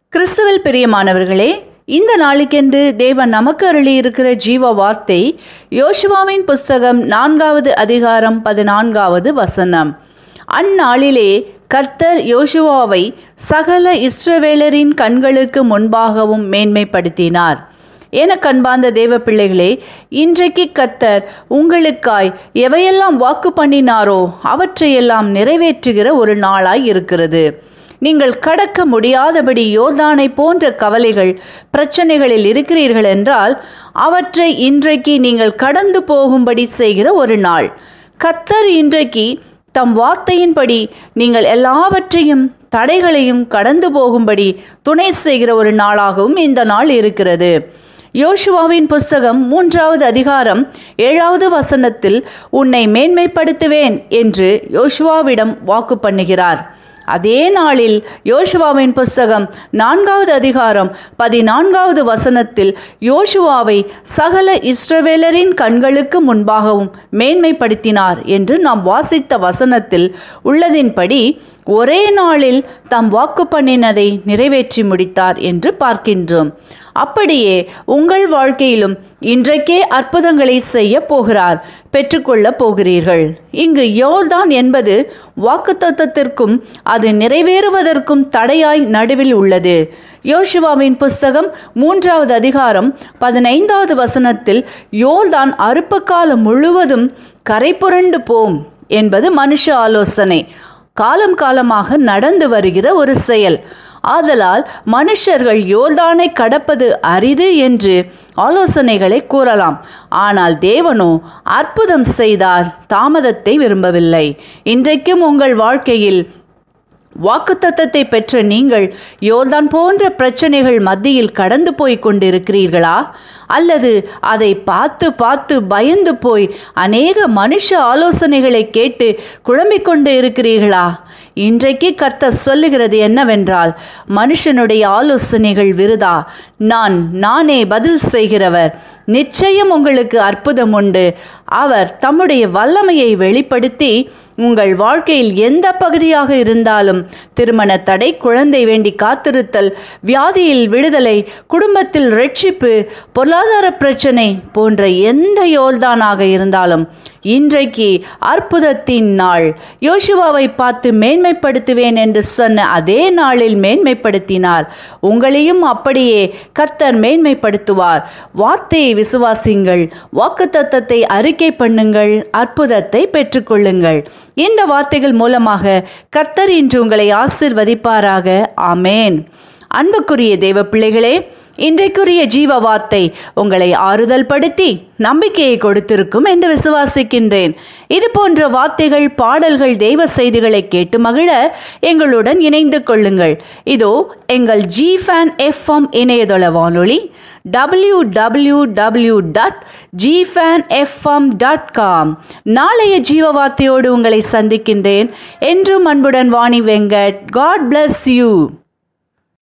கிறிஸ்துவில் பிரியமானவர்களே இந்த நாளுக்கென்று தேவன் நமக்கு அருளி இருக்கிற ஜீவ வார்த்தை யோசுவாவின் புஸ்தகம் நான்காவது அதிகாரம் பதினான்காவது வசனம் அந்நாளிலே கர்த்தர் யோசுவாவை சகல இஸ்ரவேலரின் கண்களுக்கு முன்பாகவும் மேன்மைப்படுத்தினார் என கண்பார்ந்த தேவ பிள்ளைகளே இன்றைக்கு கத்தர் உங்களுக்காய் எவையெல்லாம் வாக்கு பண்ணினாரோ அவற்றையெல்லாம் நிறைவேற்றுகிற ஒரு நாளாய் இருக்கிறது நீங்கள் கடக்க முடியாதபடி யோர்தானை போன்ற கவலைகள் பிரச்சனைகளில் இருக்கிறீர்கள் என்றால் அவற்றை இன்றைக்கு நீங்கள் கடந்து போகும்படி செய்கிற ஒரு நாள் கத்தர் இன்றைக்கு தம் வார்த்தையின்படி நீங்கள் எல்லாவற்றையும் தடைகளையும் கடந்து போகும்படி துணை செய்கிற ஒரு நாளாகவும் இந்த நாள் இருக்கிறது யோசுவாவின் புஸ்தகம் மூன்றாவது அதிகாரம் ஏழாவது வசனத்தில் உன்னை மேன்மைப்படுத்துவேன் என்று யோசுவாவிடம் வாக்கு பண்ணுகிறார் அதே நாளில் யோசுவாவின் புஸ்தகம் நான்காவது அதிகாரம் பதினான்காவது வசனத்தில் யோசுவாவை சகல இஸ்ரவேலரின் கண்களுக்கு முன்பாகவும் மேன்மைப்படுத்தினார் என்று நாம் வாசித்த வசனத்தில் உள்ளதின்படி ஒரே நாளில் தம் வாக்கு பண்ணினதை நிறைவேற்றி முடித்தார் என்று பார்க்கின்றோம் அப்படியே உங்கள் வாழ்க்கையிலும் இன்றைக்கே அற்புதங்களை செய்ய போகிறார் பெற்றுக்கொள்ள போகிறீர்கள் இங்கு யோர்தான் என்பது வாக்குத்தத்தத்திற்கும் அது நிறைவேறுவதற்கும் தடையாய் நடுவில் உள்ளது யோசுவாவின் புஸ்தகம் மூன்றாவது அதிகாரம் பதினைந்தாவது வசனத்தில் யோர்தான் அறுப்பு காலம் முழுவதும் கரை புரண்டு போம் என்பது மனுஷ ஆலோசனை காலம் காலமாக நடந்து வருகிற ஒரு செயல் ஆதலால் மனுஷர்கள் யோர்தானை கடப்பது அரிது என்று ஆலோசனைகளை கூறலாம் ஆனால் தேவனோ அற்புதம் செய்தால் தாமதத்தை விரும்பவில்லை இன்றைக்கும் உங்கள் வாழ்க்கையில் வாக்குத்தத்தத்தை பெற்ற நீங்கள் யோர்தான் போன்ற பிரச்சனைகள் மத்தியில் கடந்து போய் கொண்டிருக்கிறீர்களா அல்லது அதை பார்த்து பார்த்து பயந்து போய் அநேக மனுஷ ஆலோசனைகளை கேட்டு குழம்பிக் கொண்டு இருக்கிறீர்களா இன்றைக்கு கர்த்தர் சொல்லுகிறது என்னவென்றால் மனுஷனுடைய ஆலோசனைகள் விருதா நான் நானே பதில் செய்கிறவர் நிச்சயம் உங்களுக்கு அற்புதம் உண்டு அவர் தம்முடைய வல்லமையை வெளிப்படுத்தி உங்கள் வாழ்க்கையில் எந்த பகுதியாக இருந்தாலும் திருமண தடை குழந்தை வேண்டி காத்திருத்தல் வியாதியில் விடுதலை குடும்பத்தில் ரட்சிப்பு பொருளாதார பிரச்சனை போன்ற எந்த யோல்தானாக இருந்தாலும் இன்றைக்கு அற்புதத்தின் நாள் யோசுவாவை பார்த்து மேன்மைப்படுத்துவேன் என்று சொன்ன அதே நாளில் மேன்மைப்படுத்தினார் உங்களையும் அப்படியே கத்தர் மேன்மைப்படுத்துவார் வார்த்தையை விசுவாசிங்கள் வாக்குத்தத்தத்தை அறிக்கை பண்ணுங்கள் அற்புதத்தை பெற்றுக்கொள்ளுங்கள் இந்த வார்த்தைகள் மூலமாக கத்தர் இன்று உங்களை ஆசிர்வதிப்பாராக ஆமேன் அன்புக்குரிய தேவ பிள்ளைகளே இன்றைக்குரிய ஜீவ வார்த்தை உங்களை ஆறுதல் படுத்தி நம்பிக்கையை கொடுத்திருக்கும் என்று விசுவாசிக்கின்றேன் இது போன்ற வார்த்தைகள் பாடல்கள் தெய்வ செய்திகளை கேட்டு மகிழ எங்களுடன் இணைந்து கொள்ளுங்கள் இதோ எங்கள் ஜி ஃபேன் எஃப்எம் இணையதள வானொலி W W W dot G fan FM dot com நாளைய ஜீவ வார்த்தையோடு உங்களை சந்திக்கின்றேன் என்றும் அன்புடன் Vani Venkat God bless you